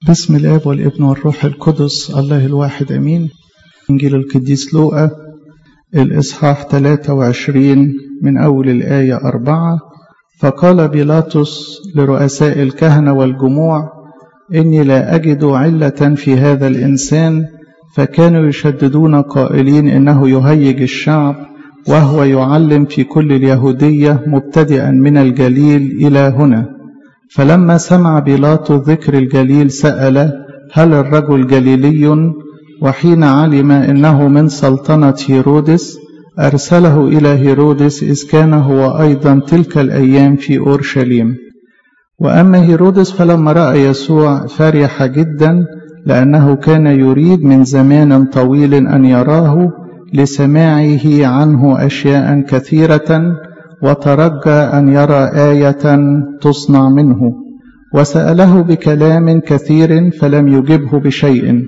بسم الاب والابن والروح القدس الله الواحد امين انجيل القديس لوقا الاصحاح 23 من اول الايه 4 فقال بيلاطس لرؤساء الكهنه والجموع اني لا اجد عله في هذا الانسان فكانوا يشددون قائلين انه يهيج الشعب وهو يعلم في كل اليهوديه مبتدئا من الجليل الى هنا فلما سمع بيلاطس ذكر الجليل سأل هل الرجل جليلي وحين علم انه من سلطنة هيرودس أرسله إلى هيرودس إذ كان هو أيضا تلك الأيام في أورشليم وأما هيرودس فلما رأى يسوع فرح جدا لأنه كان يريد من زمان طويل أن يراه لسماعه عنه أشياء كثيرة وترجى أن يرى آية تصنع منه وسأله بكلام كثير فلم يجبه بشيء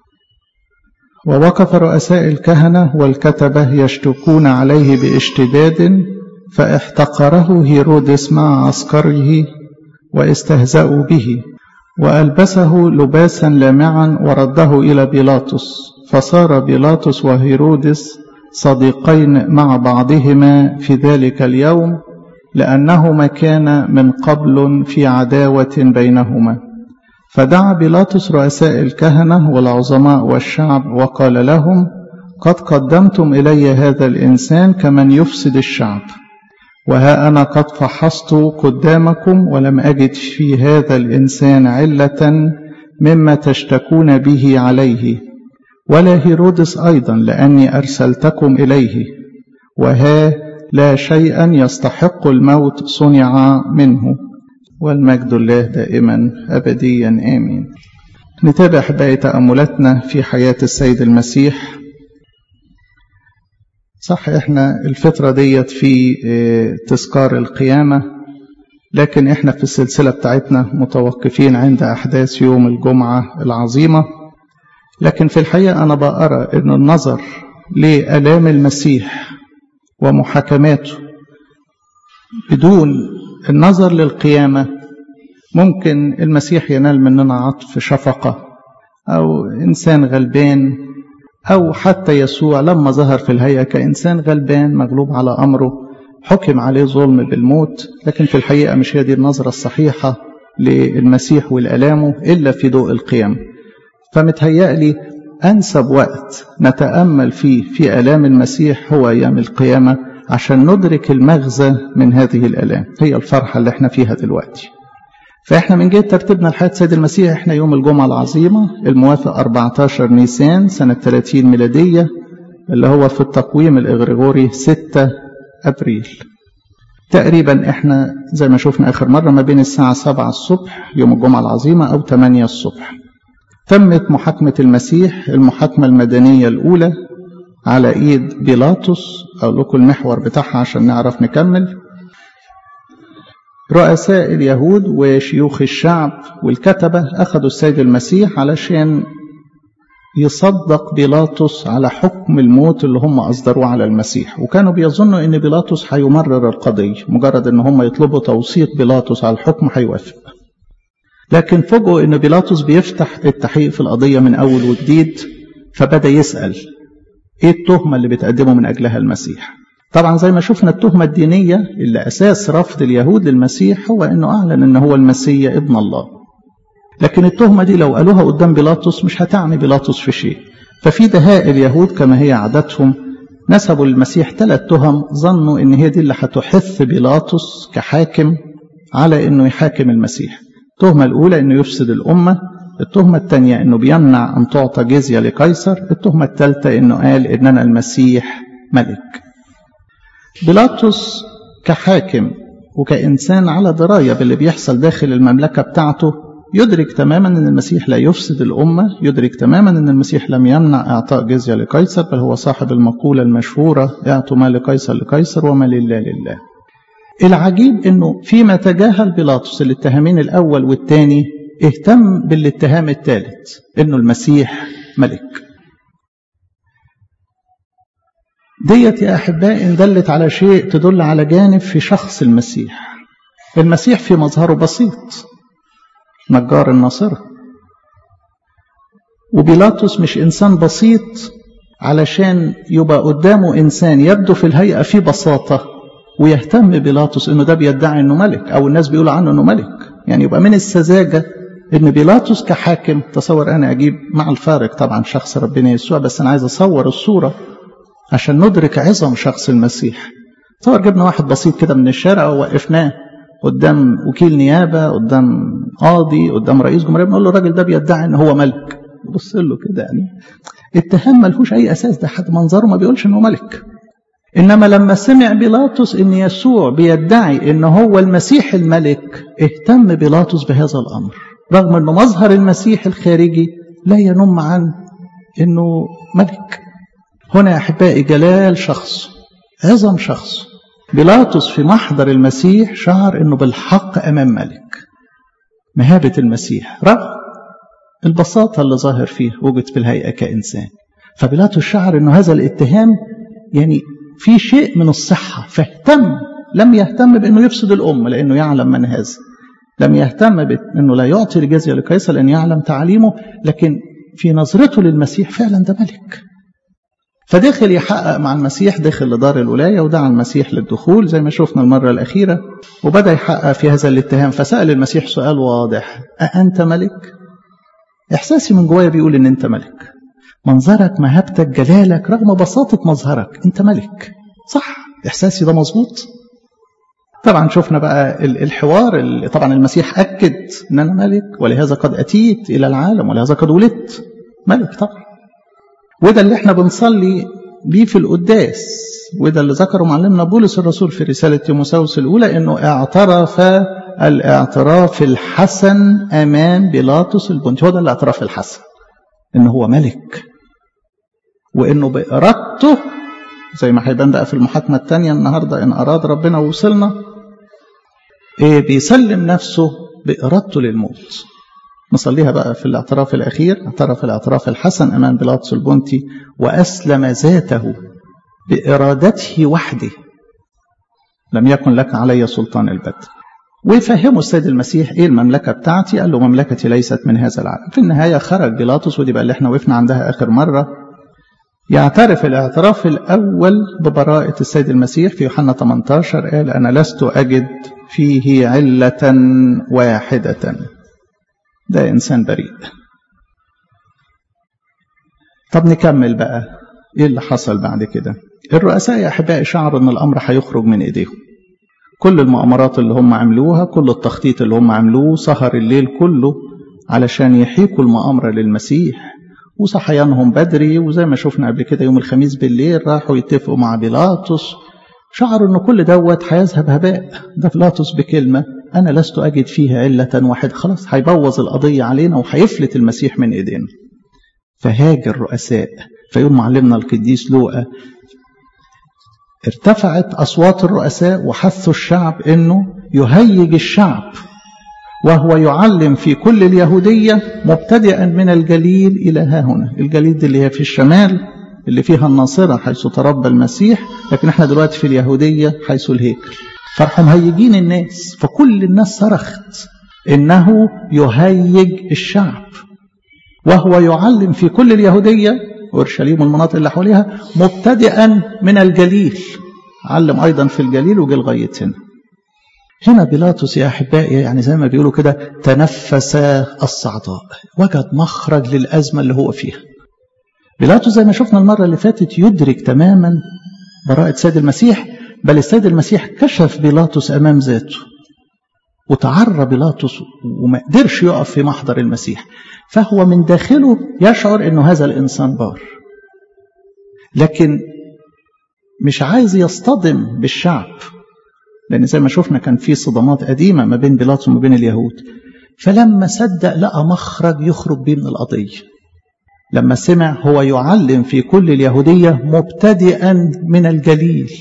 ووقف رؤساء الكهنة والكتبة يشتكون عليه باشتداد فاحتقره هيرودس مع عسكره واستهزأوا به وألبسه لباسا لامعا ورده إلى بيلاطس فصار بيلاطس وهيرودس صديقين مع بعضهما في ذلك اليوم لأنهما كان من قبل في عداوة بينهما فدعا بيلاطس رؤساء الكهنة والعظماء والشعب وقال لهم قد قدمتم إلي هذا الإنسان كمن يفسد الشعب وها أنا قد فحصت قدامكم ولم أجد في هذا الإنسان علة مما تشتكون به عليه ولا هيرودس أيضا لأني أرسلتكم إليه وها لا شيئا يستحق الموت صنع منه والمجد الله دائما أبديا آمين نتابع باقي تأملاتنا في حياة السيد المسيح صح احنا الفترة ديت في تذكار القيامة لكن احنا في السلسلة بتاعتنا متوقفين عند أحداث يوم الجمعة العظيمة لكن في الحقيقة أنا بقرأ أن النظر لآلام المسيح ومحاكماته بدون النظر للقيامة ممكن المسيح ينال مننا عطف شفقة أو إنسان غلبان أو حتى يسوع لما ظهر في الهيئة كإنسان غلبان مغلوب على أمره حكم عليه ظلم بالموت لكن في الحقيقة مش هي دي النظرة الصحيحة للمسيح والآلامه إلا في ضوء القيامة فمتهيألي أنسب وقت نتأمل فيه في آلام المسيح هو أيام القيامة عشان ندرك المغزى من هذه الآلام هي الفرحة اللي احنا فيها دلوقتي فاحنا من جهة ترتيبنا لحياة سيد المسيح احنا يوم الجمعة العظيمة الموافق 14 نيسان سنة 30 ميلادية اللي هو في التقويم الإغريغوري 6 أبريل تقريبا احنا زي ما شفنا آخر مرة ما بين الساعة 7 الصبح يوم الجمعة العظيمة أو 8 الصبح تمت محاكمة المسيح المحاكمة المدنية الأولى على إيد بيلاطس أقول لكم المحور بتاعها عشان نعرف نكمل رؤساء اليهود وشيوخ الشعب والكتبة أخذوا السيد المسيح علشان يصدق بيلاطس على حكم الموت اللي هم أصدروه على المسيح وكانوا بيظنوا أن بيلاطس هيمرر القضية مجرد أن هم يطلبوا توثيق بيلاطس على الحكم هيوافق لكن فوجئوا ان بيلاطس بيفتح التحقيق في القضيه من اول وجديد فبدا يسال ايه التهمه اللي بتقدمه من اجلها المسيح طبعا زي ما شفنا التهمه الدينيه اللي اساس رفض اليهود للمسيح هو انه اعلن ان هو المسيح ابن الله لكن التهمه دي لو قالوها قدام بيلاطس مش هتعني بيلاطس في شيء ففي دهاء اليهود كما هي عادتهم نسبوا للمسيح ثلاث تهم ظنوا ان هي دي اللي هتحث بيلاطس كحاكم على انه يحاكم المسيح التهمة الأولى أنه يفسد الأمة التهمة الثانية أنه بيمنع أن تعطى جزية لقيصر التهمة الثالثة أنه قال أننا المسيح ملك بيلاطس كحاكم وكإنسان على دراية باللي بيحصل داخل المملكة بتاعته يدرك تماما أن المسيح لا يفسد الأمة يدرك تماما أن المسيح لم يمنع إعطاء جزية لقيصر بل هو صاحب المقولة المشهورة اعطوا ما لقيصر لقيصر وما لله لله العجيب انه فيما تجاهل بيلاطس الاتهامين الاول والثاني اهتم بالاتهام الثالث انه المسيح ملك ديت يا احبائي ان دلت على شيء تدل على جانب في شخص المسيح المسيح في مظهره بسيط نجار الناصره وبيلاطس مش إنسان بسيط علشان يبقى قدامه إنسان يبدو في الهيئة في بساطة ويهتم بيلاطس إنه ده بيدعي إنه ملك أو الناس بيقولوا عنه إنه ملك يعني يبقى من السذاجة إن بيلاطس كحاكم تصور أنا أجيب مع الفارق طبعا شخص ربنا يسوع بس أنا عايز أصور الصورة عشان ندرك عظم شخص المسيح تصور جبنا واحد بسيط كده من الشارع ووقفناه قدام وكيل نيابة قدام قاضي قدام رئيس جمهورية بنقول له الراجل ده بيدعي إن هو ملك بص له كده يعني اتهام ملهوش أي أساس ده حد منظره ما بيقولش إنه ملك إنما لما سمع بيلاطس إن يسوع بيدعي إن هو المسيح الملك اهتم بيلاطس بهذا الأمر رغم أنه مظهر المسيح الخارجي لا ينم عن أنه ملك هنا يا أحبائي جلال شخص عظم شخص بيلاطس في محضر المسيح شعر أنه بالحق أمام ملك مهابة المسيح رغم البساطة اللي ظاهر فيه وجد في الهيئة كإنسان فبيلاطس شعر أنه هذا الاتهام يعني في شيء من الصحة فاهتم لم يهتم بأنه يفسد الأمة لأنه يعلم من هذا لم يهتم بأنه لا يعطي الجزية لقيصر لأن يعلم تعاليمه لكن في نظرته للمسيح فعلا ده ملك فدخل يحقق مع المسيح دخل لدار الولاية ودعا المسيح للدخول زي ما شفنا المرة الأخيرة وبدأ يحقق في هذا الاتهام فسأل المسيح سؤال واضح أأنت ملك؟ إحساسي من جوايا بيقول إن أنت ملك منظرك مهابتك جلالك رغم بساطة مظهرك أنت ملك صح إحساسي ده مظبوط طبعا شفنا بقى الحوار اللي طبعا المسيح أكد أن أنا ملك ولهذا قد أتيت إلى العالم ولهذا قد ولدت ملك طبعا وده اللي احنا بنصلي بيه في القداس وده اللي ذكره معلمنا بولس الرسول في رسالة تيموساوس الأولى أنه اعترف الاعتراف الحسن أمام بيلاطس البنطي هو ده الاعتراف الحسن أنه هو ملك وأنه بإرادته زي ما هيبان بقى في المحاكمة الثانية النهاردة إن أراد ربنا ووصلنا إيه بيسلم نفسه بإرادته للموت نصليها بقى في الاعتراف الأخير اعترف الاعتراف الحسن أمام بيلاطس البنطي وأسلم ذاته بإرادته وحده لم يكن لك علي سلطان البدء ويفهموا السيد المسيح ايه المملكة بتاعتي قال له مملكتي ليست من هذا العالم في النهاية خرج بيلاطس ودي بقى اللي احنا وقفنا عندها آخر مرة يعترف الاعتراف الأول ببراءة السيد المسيح في يوحنا 18 قال أنا لست أجد فيه علة واحدة ده إنسان بريء طب نكمل بقى إيه اللي حصل بعد كده الرؤساء يا أحبائي شعروا أن الأمر هيخرج من إيديهم كل المؤامرات اللي هم عملوها كل التخطيط اللي هم عملوه سهر الليل كله علشان يحيكوا المؤامرة للمسيح وصحيانهم بدري وزي ما شفنا قبل كده يوم الخميس بالليل راحوا يتفقوا مع بيلاطس شعروا ان كل دوت هيذهب هباء ده بيلاطس بكلمة انا لست اجد فيها علة واحدة خلاص هيبوظ القضية علينا وهيفلت المسيح من ايدينا فهاج الرؤساء فيقول معلمنا القديس لوقا ارتفعت اصوات الرؤساء وحثوا الشعب انه يهيج الشعب وهو يعلم في كل اليهودية مبتدئا من الجليل إلى ها هنا الجليل دي اللي هي في الشمال اللي فيها الناصرة حيث تربى المسيح لكن احنا دلوقتي في اليهودية حيث الهيكل فرحوا مهيجين الناس فكل الناس صرخت إنه يهيج الشعب وهو يعلم في كل اليهودية أورشليم والمناطق اللي حواليها مبتدئا من الجليل علم أيضا في الجليل وجه لغاية هنا هنا بيلاطس يا أحبائي يعني زي ما بيقولوا كده تنفس الصعداء وجد مخرج للأزمة اللي هو فيها بيلاطس زي ما شفنا المرة اللي فاتت يدرك تماما براءة سيد المسيح بل السيد المسيح كشف بيلاطس أمام ذاته وتعرى بيلاطس وما قدرش يقف في محضر المسيح فهو من داخله يشعر أنه هذا الإنسان بار لكن مش عايز يصطدم بالشعب لأن زي ما شفنا كان في صدمات قديمة ما بين بيلاطس وما بين اليهود فلما صدق لقى مخرج يخرج بيه من القضية لما سمع هو يعلم في كل اليهودية مبتدئا من الجليل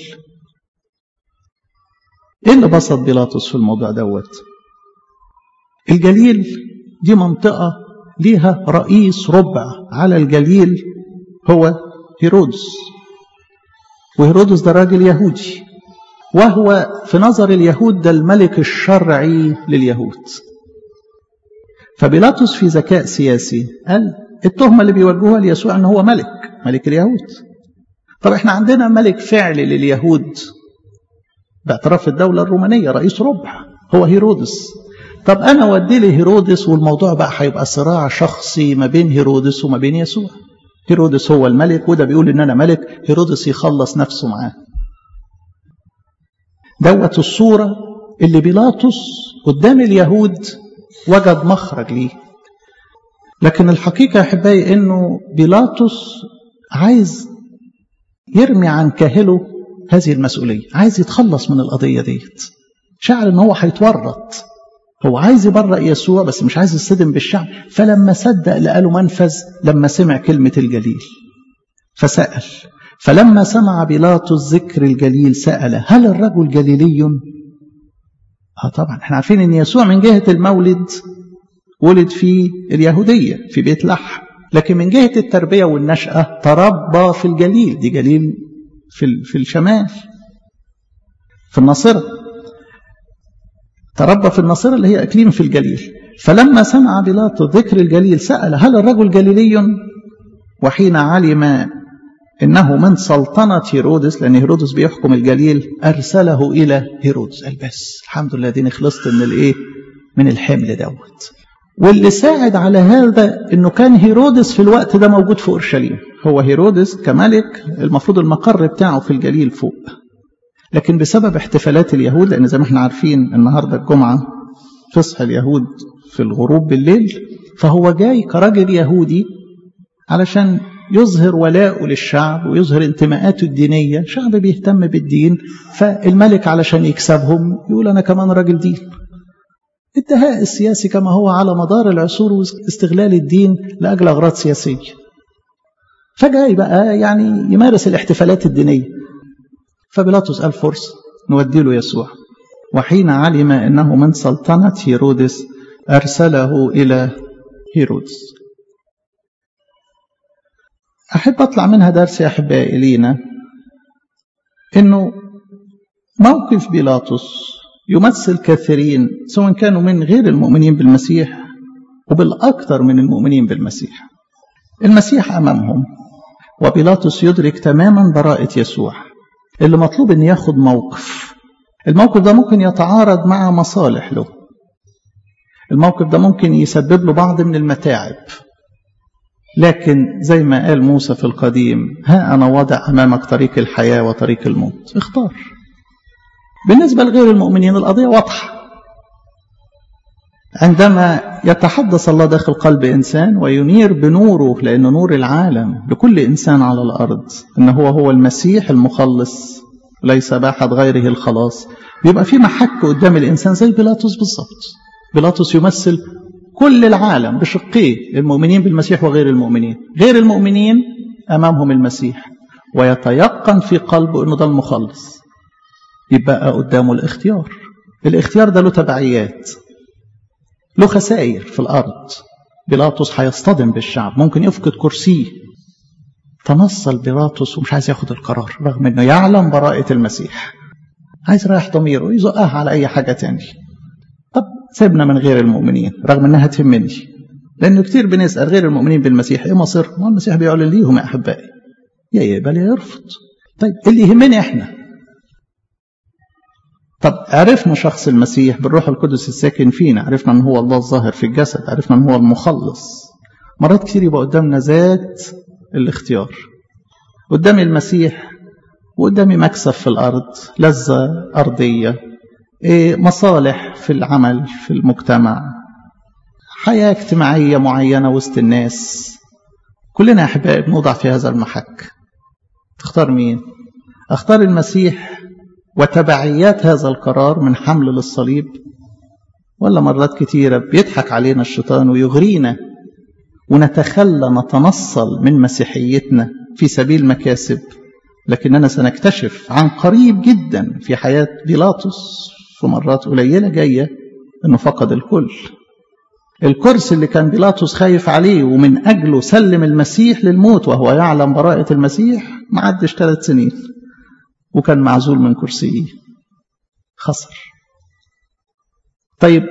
ايه اللي بسط بيلاطس في الموضوع دوت الجليل دي منطقة ليها رئيس ربع على الجليل هو هيرودس وهيرودس ده راجل يهودي وهو في نظر اليهود ده الملك الشرعي لليهود فبيلاطس في ذكاء سياسي قال التهمة اللي بيوجهوها ليسوع ان هو ملك ملك اليهود طب احنا عندنا ملك فعلي لليهود باعتراف الدولة الرومانية رئيس ربع هو هيرودس طب انا ودي لي هيرودس والموضوع بقى هيبقى صراع شخصي ما بين هيرودس وما بين يسوع هيرودس هو الملك وده بيقول ان انا ملك هيرودس يخلص نفسه معاه دوت الصورة اللي بيلاطس قدام اليهود وجد مخرج ليه لكن الحقيقة يا أحبائي إنه بيلاطس عايز يرمي عن كاهله هذه المسؤولية عايز يتخلص من القضية ديت شعر إن هو هيتورط هو عايز يبرأ يسوع بس مش عايز يصدم بالشعب فلما صدق لقى له منفذ لما سمع كلمة الجليل فسأل فلما سمع بيلاطس ذكر الجليل سأل هل الرجل جليلي؟ اه طبعا احنا عارفين ان يسوع من جهة المولد ولد في اليهودية في بيت لحم لكن من جهة التربية والنشأة تربى في الجليل دي جليل في, في الشمال في الناصرة تربى في الناصرة اللي هي أكليم في الجليل فلما سمع بيلاطس ذكر الجليل سأل هل الرجل جليلي وحين علم إنه من سلطنة هيرودس لأن هيرودس بيحكم الجليل أرسله إلى هيرودس قال بس الحمد لله ديني خلصت من الإيه من الحمل دوت واللي ساعد على هذا انه كان هيرودس في الوقت ده موجود في اورشليم هو هيرودس كملك المفروض المقر بتاعه في الجليل فوق لكن بسبب احتفالات اليهود لان زي ما احنا عارفين النهارده الجمعه فصح اليهود في الغروب بالليل فهو جاي كراجل يهودي علشان يظهر ولاءه للشعب ويظهر انتماءاته الدينية شعب بيهتم بالدين فالملك علشان يكسبهم يقول أنا كمان راجل دين الدهاء السياسي كما هو على مدار العصور واستغلال الدين لأجل أغراض سياسية فجاي بقى يعني يمارس الاحتفالات الدينية فبيلاطس قال فرصة نودي له يسوع وحين علم أنه من سلطنة هيرودس أرسله إلى هيرودس أحب أطلع منها درس يا أحبائي لينا إنه موقف بيلاطس يمثل كثيرين سواء كانوا من غير المؤمنين بالمسيح وبالأكثر من المؤمنين بالمسيح المسيح أمامهم وبيلاطس يدرك تماما براءة يسوع اللي مطلوب أن ياخد موقف الموقف ده ممكن يتعارض مع مصالح له الموقف ده ممكن يسبب له بعض من المتاعب لكن زي ما قال موسى في القديم ها أنا وضع أمامك طريق الحياة وطريق الموت اختار بالنسبة لغير المؤمنين القضية واضحة عندما يتحدث الله داخل قلب إنسان وينير بنوره لأن نور العالم لكل إنسان على الأرض إن هو هو المسيح المخلص ليس باحد غيره الخلاص بيبقى في محك قدام الإنسان زي بيلاطس بالظبط بيلاطس يمثل كل العالم بشقيه المؤمنين بالمسيح وغير المؤمنين غير المؤمنين أمامهم المسيح ويتيقن في قلبه أنه ده المخلص يبقى قدامه الاختيار الاختيار ده له تبعيات له خسائر في الأرض بيلاطس هيصطدم بالشعب ممكن يفقد كرسيه تنصل بيلاطس ومش عايز ياخد القرار رغم انه يعلم براءة المسيح عايز رايح ضميره يزقها على اي حاجة تاني طب سيبنا من غير المؤمنين رغم انها تهمني لانه كتير بنسأل غير المؤمنين بالمسيح ايه مصير ما المسيح بيعلن ليهم يا احبائي يا يقبل يا يرفض طيب اللي يهمني احنا طب عرفنا شخص المسيح بالروح القدس الساكن فينا عرفنا ان هو الله الظاهر في الجسد عرفنا ان هو المخلص مرات كتير يبقى قدامنا ذات الاختيار قدامي المسيح وقدامي مكسب في الارض لذة ارضية إيه مصالح في العمل في المجتمع حياة اجتماعية معينة وسط الناس كلنا يا احبائي بنوضع في هذا المحك تختار مين اختار المسيح وتبعيات هذا القرار من حمل للصليب ولا مرات كتيرة بيضحك علينا الشيطان ويغرينا ونتخلى نتنصل من مسيحيتنا في سبيل مكاسب لكننا سنكتشف عن قريب جدا في حياة بيلاطس في مرات قليلة جاية أنه فقد الكل الكرسي اللي كان بيلاطس خايف عليه ومن أجله سلم المسيح للموت وهو يعلم براءة المسيح ما عدش ثلاث سنين وكان معزول من كرسيه خسر طيب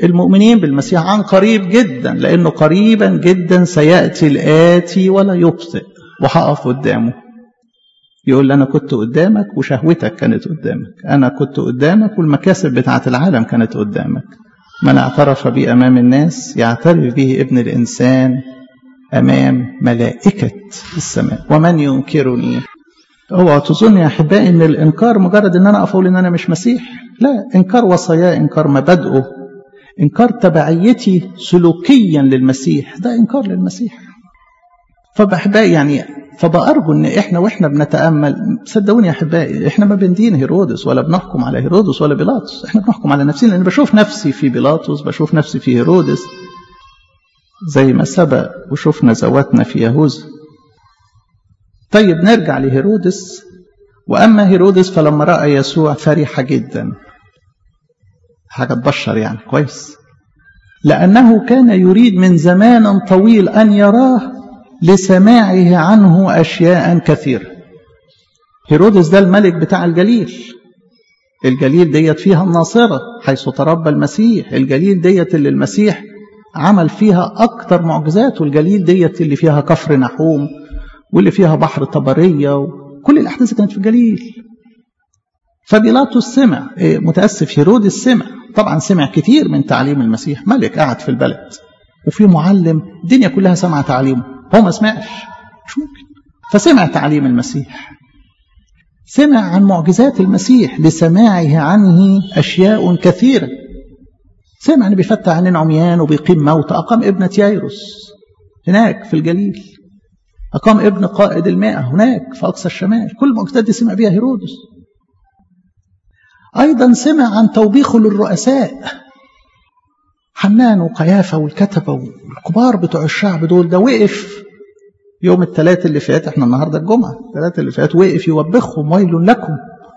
المؤمنين بالمسيح عن قريب جدا لأنه قريبا جدا سيأتي الآتي ولا يبطئ وهقف قدامه يقول لي أنا كنت قدامك وشهوتك كانت قدامك أنا كنت قدامك والمكاسب بتاعة العالم كانت قدامك من اعترف بي أمام الناس يعترف به ابن الإنسان أمام ملائكة السماء ومن ينكرني اوعوا تظن يا احبائي ان الانكار مجرد ان انا اقول ان انا مش مسيح لا انكار وصاياه انكار مبادئه انكار تبعيتي سلوكيا للمسيح ده انكار للمسيح فبأحبائي يعني فبأرجو ان احنا واحنا بنتامل صدقوني يا احبائي احنا ما بندين هيرودس ولا بنحكم على هيرودس ولا بيلاطس احنا بنحكم على نفسنا لان بشوف نفسي في بيلاطس بشوف نفسي في هيرودس زي ما سبق وشفنا ذواتنا في يهوذا طيب نرجع لهيرودس وأما هيرودس فلما رأى يسوع فرح جدا حاجة تبشر يعني كويس لأنه كان يريد من زمان طويل أن يراه لسماعه عنه أشياء كثيرة هيرودس ده الملك بتاع الجليل الجليل ديت فيها الناصرة حيث تربى المسيح الجليل ديت اللي المسيح عمل فيها أكتر معجزات والجليل ديت اللي فيها كفر نحوم واللي فيها بحر طبرية وكل الأحداث كانت في الجليل فبيلاطس سمع متأسف هيرودس سمع طبعا سمع كتير من تعليم المسيح ملك قاعد في البلد وفي معلم الدنيا كلها سمع تعليمه هو ما سمعش مش ممكن فسمع تعليم المسيح سمع عن معجزات المسيح لسماعه عنه أشياء كثيرة سمع أنه بيفتح عينين عميان وبيقيم موت أقام ابنة يايروس هناك في الجليل أقام ابن قائد المائة هناك في أقصى الشمال كل المعجزات دي سمع بها هيرودس أيضا سمع عن توبيخه للرؤساء حنان وقيافة والكتبة والكبار بتوع الشعب دول ده وقف يوم الثلاث اللي فات احنا النهارده الجمعة الثلاث اللي فات وقف يوبخهم ويل لكم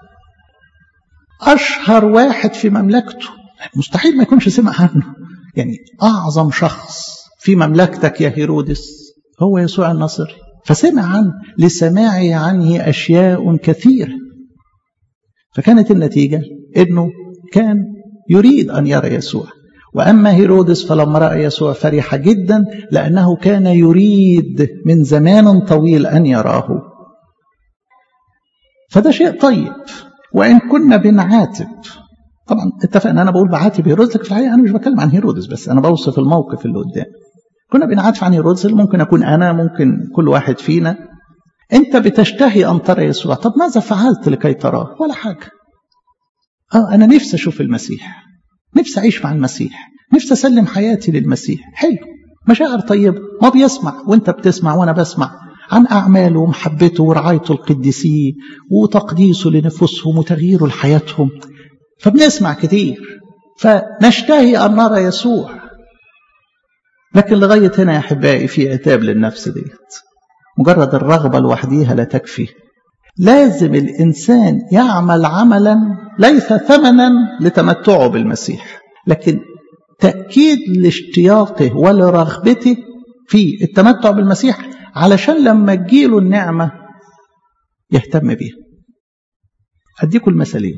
أشهر واحد في مملكته مستحيل ما يكونش سمع عنه يعني أعظم شخص في مملكتك يا هيرودس هو يسوع الناصري فسمع عن لسماعه عنه أشياء كثيرة فكانت النتيجة أنه كان يريد أن يرى يسوع وأما هيرودس فلما رأى يسوع فرح جدا لأنه كان يريد من زمان طويل أن يراه فده شيء طيب وإن كنا بنعاتب طبعا اتفقنا أنا بقول بعاتب هيرودس لكن في الحقيقة أنا مش بتكلم عن هيرودس بس أنا بوصف الموقف اللي قدام كنا بنعاتب عن هيرودس ممكن أكون أنا ممكن كل واحد فينا أنت بتشتهي أن ترى يسوع طب ماذا فعلت لكي تراه ولا حاجة آه أنا نفسي أشوف المسيح نفسي أعيش مع المسيح نفسي أسلم حياتي للمسيح حلو مشاعر طيبة ما بيسمع وانت بتسمع وانا بسمع عن أعماله ومحبته ورعايته القديسين وتقديسه لنفوسهم وتغييره لحياتهم فبنسمع كتير فنشتهي أن نرى يسوع لكن لغاية هنا يا أحبائي في عتاب للنفس ديت مجرد الرغبة لوحديها لا تكفي لازم الإنسان يعمل عملا ليس ثمنا لتمتعه بالمسيح لكن تأكيد لاشتياقه ولرغبته في التمتع بالمسيح علشان لما تجيله النعمة يهتم بيها أديكم المثالين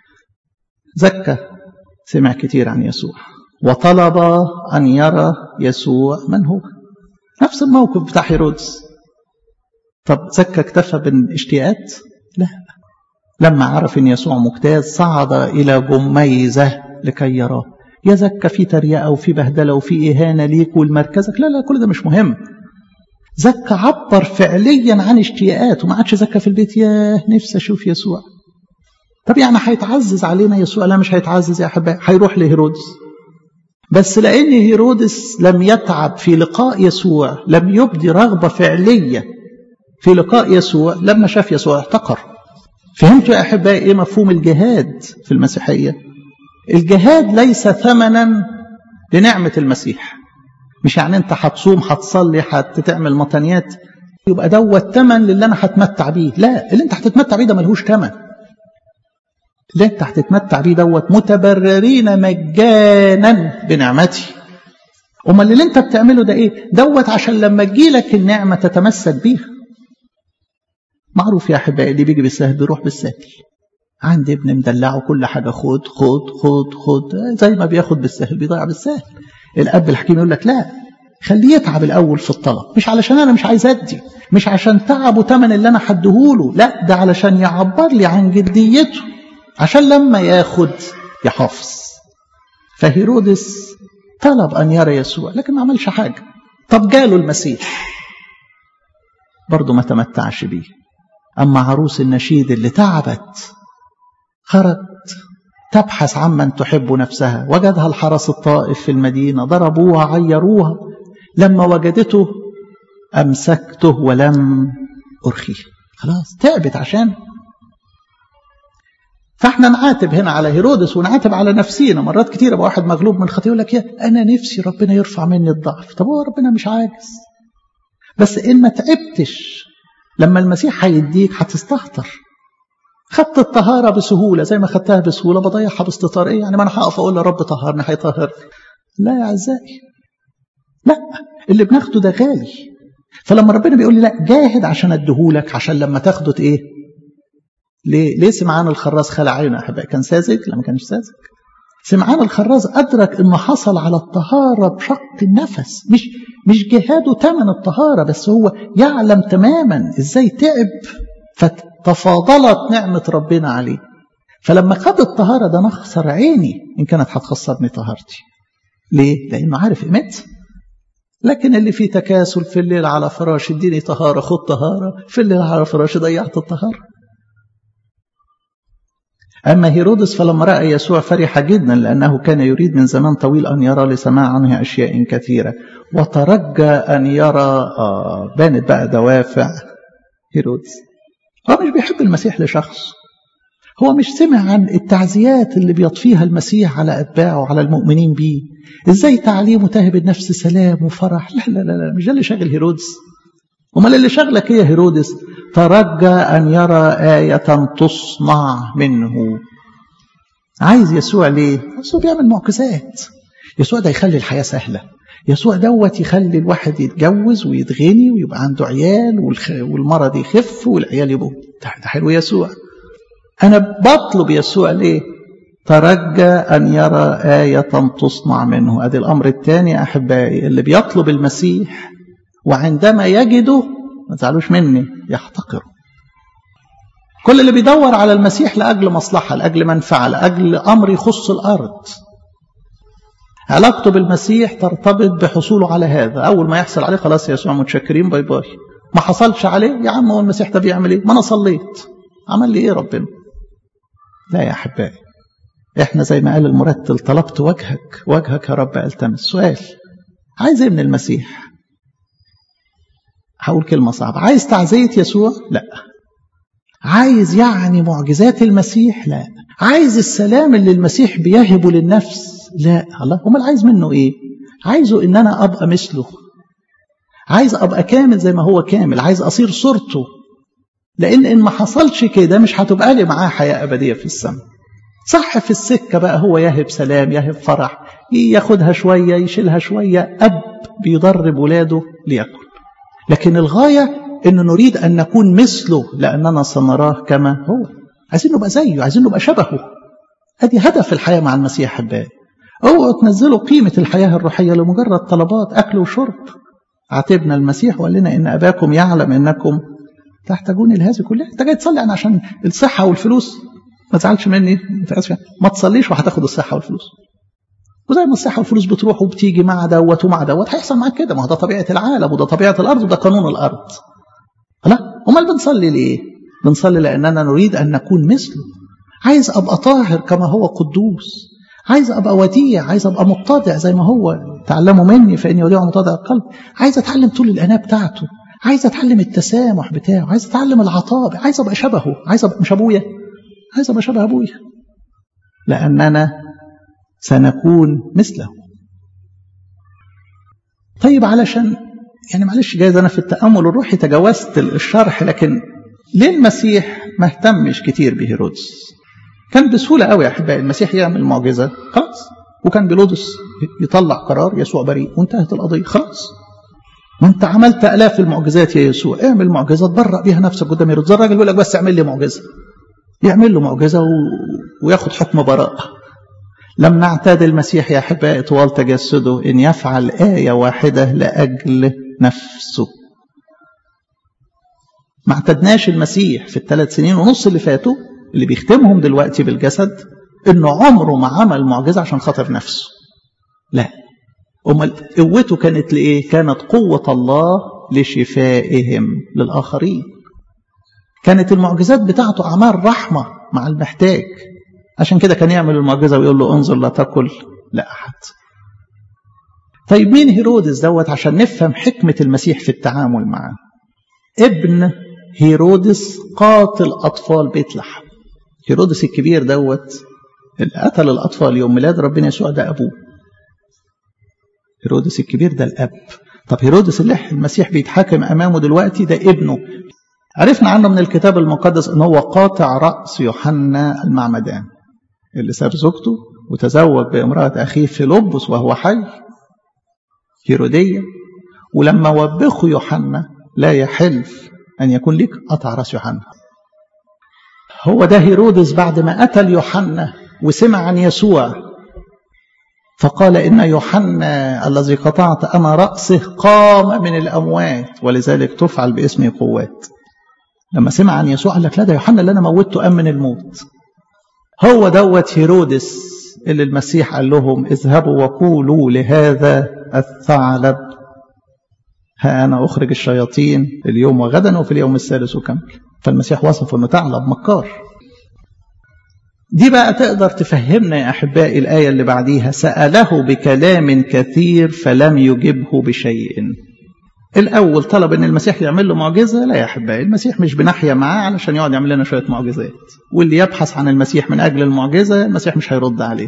زكى سمع كتير عن يسوع وطلب أن يرى يسوع من هو نفس الموقف بتاع هيرودس طب زكى اكتفى بالاشتياقات لا لما عرف ان يسوع مجتاز صعد الى جميزه لكي يراه يا زكى في تريقه وفي بهدله وفي اهانه ليك ولمركزك لا لا كل ده مش مهم زكى عبر فعليا عن اشتياقات وما عادش زكى في البيت ياه نفسي اشوف يسوع طب يعني هيتعزز علينا يسوع لا مش هيتعزز يا احبائي هيروح لهيرودس بس لان هيرودس لم يتعب في لقاء يسوع لم يبدي رغبه فعليه في لقاء يسوع لما شاف يسوع احتقر فهمتوا يا احبائي ايه مفهوم الجهاد في المسيحيه الجهاد ليس ثمنا لنعمه المسيح مش يعني انت هتصوم هتصلي هتعمل مطنيات يبقى دوت ثمن للي انا هتمتع بيه لا اللي انت هتتمتع بيه ده ملهوش ثمن اللي انت هتتمتع بيه دوت متبررين مجانا بنعمتي امال اللي انت بتعمله ده ايه دوت عشان لما تجيلك النعمه تتمسك بيها معروف يا احبائي اللي بيجي بالسهل بيروح بالسهل عندي ابن مدلعه كل حاجة خد خد خد خد زي ما بياخد بالسهل بيضيع بالسهل الأب الحكيم يقول لك لا خليه يتعب الأول في الطلب مش علشان أنا مش عايز أدي مش عشان تعبه تمن اللي أنا حدهوله لا ده علشان يعبر لي عن جديته عشان لما ياخد يحافظ فهيرودس طلب أن يرى يسوع لكن ما عملش حاجة طب جاله المسيح برضه ما تمتعش بيه أما عروس النشيد اللي تعبت خرجت تبحث عمن تحب نفسها وجدها الحرس الطائف في المدينة ضربوها عيروها لما وجدته أمسكته ولم أرخيه خلاص تعبت عشان فاحنا نعاتب هنا على هيرودس ونعاتب على نفسينا مرات كتير يبقى واحد مغلوب من خطيه يقول لك يا انا نفسي ربنا يرفع مني الضعف طب هو ربنا مش عاجز بس ان ما تعبتش لما المسيح هيديك هتستهتر خدت الطهاره بسهوله زي ما خدتها بسهوله بضيعها باستهتار ايه يعني ما انا هقف اقول يا رب طهرني هيطهرني لا يا اعزائي لا اللي بناخده ده غالي فلما ربنا بيقول لي لا جاهد عشان اديهولك عشان لما تاخده ايه ليه ليه سمعان الخراز خلع عينه احبائي كان ساذج لا ما كانش ساذج سمعان الخراز ادرك انه حصل على الطهاره بشق النفس مش مش جهاده ثمن الطهاره بس هو يعلم تماما ازاي تعب فتفاضلت نعمه ربنا عليه فلما خد الطهاره ده نخسر عيني ان كانت هتخسرني طهارتي ليه لانه عارف قيمتها لكن اللي فيه تكاسل في الليل على فراش اديني طهاره خد طهاره في الليل على فراش ضيعت الطهاره أما هيرودس فلما رأى يسوع فرح جدا لأنه كان يريد من زمان طويل أن يرى لسماع عنه أشياء كثيرة وترجى أن يرى آه بانت بقى دوافع هيرودس هو مش بيحب المسيح لشخص هو مش سمع عن التعزيات اللي بيطفيها المسيح على أتباعه وعلى المؤمنين بيه إزاي تعليمه تهب النفس سلام وفرح لا لا لا, لا مش ده اللي شاغل هيرودس امال اللي شغلك ايه يا هيرودس ترجى ان يرى آية تصنع منه عايز يسوع ليه؟ يسوع بيعمل معجزات يسوع ده يخلي الحياة سهلة يسوع دوت يخلي الواحد يتجوز ويتغني ويبقى عنده عيال والمرض يخف والعيال يبقوا ده حلو يسوع أنا بطلب يسوع ليه؟ ترجى أن يرى آية تصنع منه أدي الأمر الثاني أحبائي اللي بيطلب المسيح وعندما يجده ما تزعلوش مني يحتقره كل اللي بيدور على المسيح لأجل مصلحة لأجل منفعة لأجل أمر يخص الأرض علاقته بالمسيح ترتبط بحصوله على هذا أول ما يحصل عليه خلاص يا يسوع متشكرين باي باي ما حصلش عليه يا عم هو المسيح ده بيعمل ايه ما انا صليت عمل لي ايه ربنا لا يا احبائي احنا زي ما قال المرتل طلبت وجهك وجهك يا رب التمس سؤال عايز ايه من المسيح هقول كلمة صعبة عايز تعزية يسوع لا عايز يعني معجزات المسيح لا عايز السلام اللي المسيح بيهبه للنفس لا الله امال عايز منه ايه عايزه ان انا ابقى مثله عايز ابقى كامل زي ما هو كامل عايز اصير صورته لان ان ما حصلش كده مش هتبقى لي معاه حياه ابديه في السماء صح في السكه بقى هو يهب سلام يهب فرح ياخدها شويه يشيلها شويه اب بيدرب ولاده ليأكل لكن الغايه ان نريد ان نكون مثله لاننا سنراه كما هو عايزين نبقى زيه عايزين نبقى شبهه ادي هدف الحياه مع المسيح احبائي اوعوا تنزلوا قيمه الحياه الروحيه لمجرد طلبات اكل وشرب عاتبنا المسيح وقال لنا ان اباكم يعلم انكم تحتاجون لهذه كلها انت جاي تصلي عشان الصحه والفلوس ما تزعلش مني ما تصليش وهتاخد الصحه والفلوس وزي ما الصحه والفلوس بتروح وبتيجي مع دوت ومع دوت هيحصل معاك كده ما هو ده طبيعه العالم وده طبيعه الارض وده قانون الارض لا امال بنصلي ليه بنصلي لاننا نريد ان نكون مثله عايز ابقى طاهر كما هو قدوس عايز ابقى وديع عايز ابقى متضع زي ما هو تعلموا مني فاني وديع متضع القلب عايز اتعلم طول الاناه بتاعته عايز اتعلم التسامح بتاعه عايز اتعلم العطاء عايز ابقى شبهه عايز ابقى مش ابويا عايز ابقى شبه ابويا لاننا سنكون مثله طيب علشان يعني معلش جايز انا في التامل الروحي تجاوزت الشرح لكن ليه المسيح ما اهتمش كتير بهيرودس كان بسهوله قوي يا احبائي المسيح يعمل معجزه خلاص وكان بيلودس يطلع قرار يسوع بريء وانتهت القضيه خلاص ما انت عملت الاف المعجزات يا يسوع اعمل معجزه تبرأ بيها نفسك قدام هيرودس الراجل يقول لك بس اعمل لي معجزه يعمل له معجزة و... وياخد حكم براءة لم نعتاد المسيح يا أحبائي طوال تجسده إن يفعل آية واحدة لأجل نفسه ما اعتدناش المسيح في الثلاث سنين ونص اللي فاتوا اللي بيختمهم دلوقتي بالجسد انه عمره ما عمل معجزه عشان خاطر نفسه لا امال قوته كانت لايه كانت قوه الله لشفائهم للاخرين كانت المعجزات بتاعته اعمال رحمه مع المحتاج عشان كده كان يعمل المعجزه ويقول له انظر لا تاكل لا احد طيب مين هيرودس دوت عشان نفهم حكمه المسيح في التعامل معاه ابن هيرودس قاتل اطفال بيت لحم هيرودس الكبير دوت اللي قتل الاطفال يوم ميلاد ربنا يسوع ده ابوه هيرودس الكبير ده الاب طب هيرودس اللي المسيح بيتحاكم امامه دلوقتي ده ابنه عرفنا عنه من الكتاب المقدس ان هو قاطع راس يوحنا المعمدان اللي ساب زوجته وتزوج بامراه اخيه فيلبس وهو حي هيروديه ولما وبخوا يوحنا لا يحلف ان يكون لك قطع راس يوحنا هو ده هيرودس بعد ما قتل يوحنا وسمع عن يسوع فقال إن يوحنا الذي قطعت أنا رأسه قام من الأموات ولذلك تفعل باسمه قوات لما سمع عن يسوع قال لك لا ده يوحنا اللي أنا موته قام من الموت هو دوت هيرودس اللي المسيح قال لهم اذهبوا وقولوا لهذا الثعلب ها أنا أخرج الشياطين اليوم وغدا وفي اليوم الثالث وكمل فالمسيح وصفه أنه ثعلب مكار دي بقى تقدر تفهمنا يا أحبائي الآية اللي بعديها سأله بكلام كثير فلم يجبه بشيء الأول طلب أن المسيح يعمل له معجزة لا يا أحبائي المسيح مش بنحيا معاه علشان يقعد يعمل لنا شوية معجزات واللي يبحث عن المسيح من أجل المعجزة المسيح مش هيرد عليه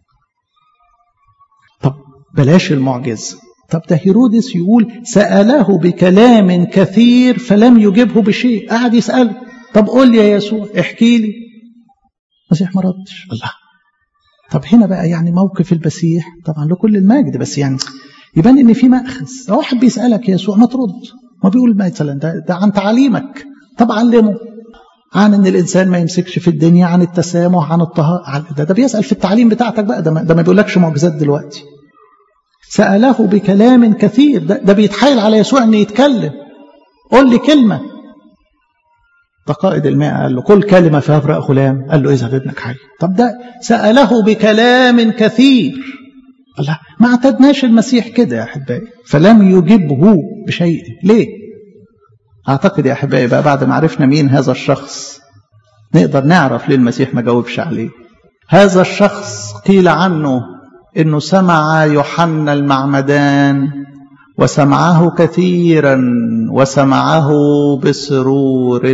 طب بلاش المعجزة طب ده هيرودس يقول سأله بكلام كثير فلم يجبه بشيء قعد يسأله طب قول لي يا يسوع احكي لي المسيح ما ردش الله طب هنا بقى يعني موقف المسيح طبعا له كل المجد بس يعني يبان ان في مأخذ واحد بيسألك يا يسوع ما ترد ما بيقول مثلا ده, ده عن تعاليمك طب علمه عن ان الانسان ما يمسكش في الدنيا عن التسامح عن الطهارة ده, ده بيسأل في التعليم بتاعتك بقى ده ما, ده ما بيقولكش معجزات دلوقتي سأله بكلام كثير ده, ده بيتحايل على يسوع ان يتكلم قول لي كلمة ده قائد الماء قال له كل كلمة فيها ابرأ غلام قال له اذهب ابنك حي طب ده سأله بكلام كثير الله ما اعتدناش المسيح كده يا أحبائي فلم يجبه بشيء ليه أعتقد يا أحبائي بقى بعد ما عرفنا مين هذا الشخص نقدر نعرف ليه المسيح ما جاوبش عليه هذا الشخص قيل عنه انه سمع يوحنا المعمدان وسمعه كثيرا وسمعه بسرور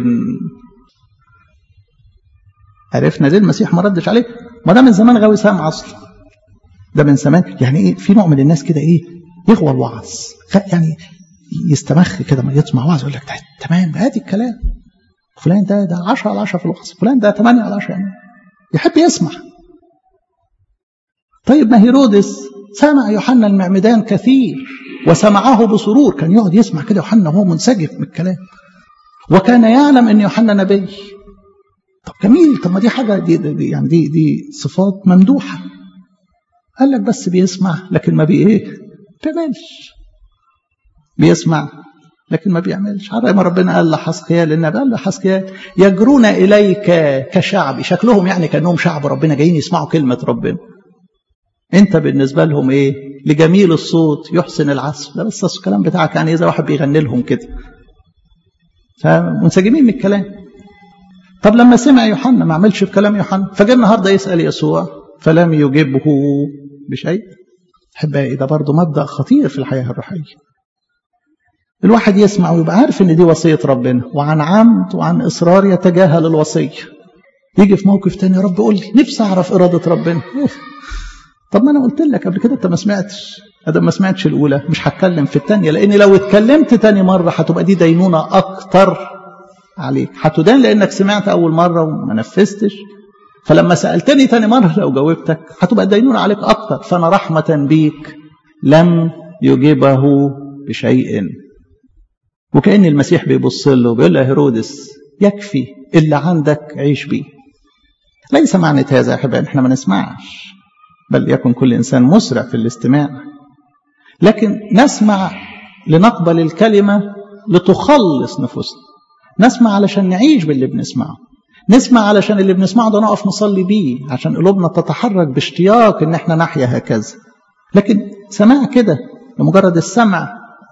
عرفنا ليه المسيح ما ردش عليه ما ده من زمان غاوي سامع اصلا ده من زمان يعني ايه في نوع من الناس كده ايه يغوى الوعظ يعني يستمخ كده ما يسمع وعظ يقول لك ده تمام ادي الكلام فلان ده ده 10 على 10 في الوعظ فلان ده 8 على 10 يعني يحب يسمع طيب ما هيرودس سمع يوحنا المعمدان كثير وسمعه بسرور كان يقعد يسمع كده يوحنا وهو منسجم من الكلام وكان يعلم ان يوحنا نبي طب جميل طب ما دي حاجه دي, دي يعني دي دي صفات ممدوحه قال لك بس بيسمع لكن ما بي ايه بيعملش بيسمع لكن ما بيعملش على ما ربنا قال لحسقيال النبي قال لحسقيال يجرون اليك كشعب شكلهم يعني كانهم شعب ربنا جايين يسمعوا كلمه ربنا انت بالنسبه لهم ايه لجميل الصوت يحسن العزف ده بس الكلام بتاعك يعني اذا واحد بيغني لهم كده فمنسجمين من الكلام طب لما سمع يوحنا ما عملش بكلام يوحنا فجاء النهارده يسال يسوع فلم يجبه بشيء احبائي ده برضه مبدا خطير في الحياه الروحيه الواحد يسمع ويبقى عارف ان دي وصيه ربنا وعن عمد وعن اصرار يتجاهل الوصيه يجي في موقف تاني يا رب قول لي نفسي اعرف اراده ربنا طب ما انا قلت لك قبل كده انت ما سمعتش ادم ما سمعتش الاولى مش هتكلم في الثانيه لان لو اتكلمت تاني مره هتبقى دي دينونه اكتر عليك هتدان لانك سمعت اول مره وما نفذتش فلما سالتني تاني مره لو جاوبتك هتبقى الدينونه عليك اكتر فانا رحمه بيك لم يجبه بشيء وكأن المسيح بيبص له وبيقول له يا هيرودس يكفي اللي عندك عيش بيه ليس معنى هذا يا أحبائي إحنا ما نسمعش بل يكن كل إنسان مسرع في الاستماع لكن نسمع لنقبل الكلمة لتخلص نفوسنا نسمع علشان نعيش باللي بنسمعه نسمع علشان اللي بنسمعه ده نقف نصلي بيه عشان قلوبنا تتحرك باشتياق ان احنا نحيا هكذا لكن سماع كده لمجرد السمع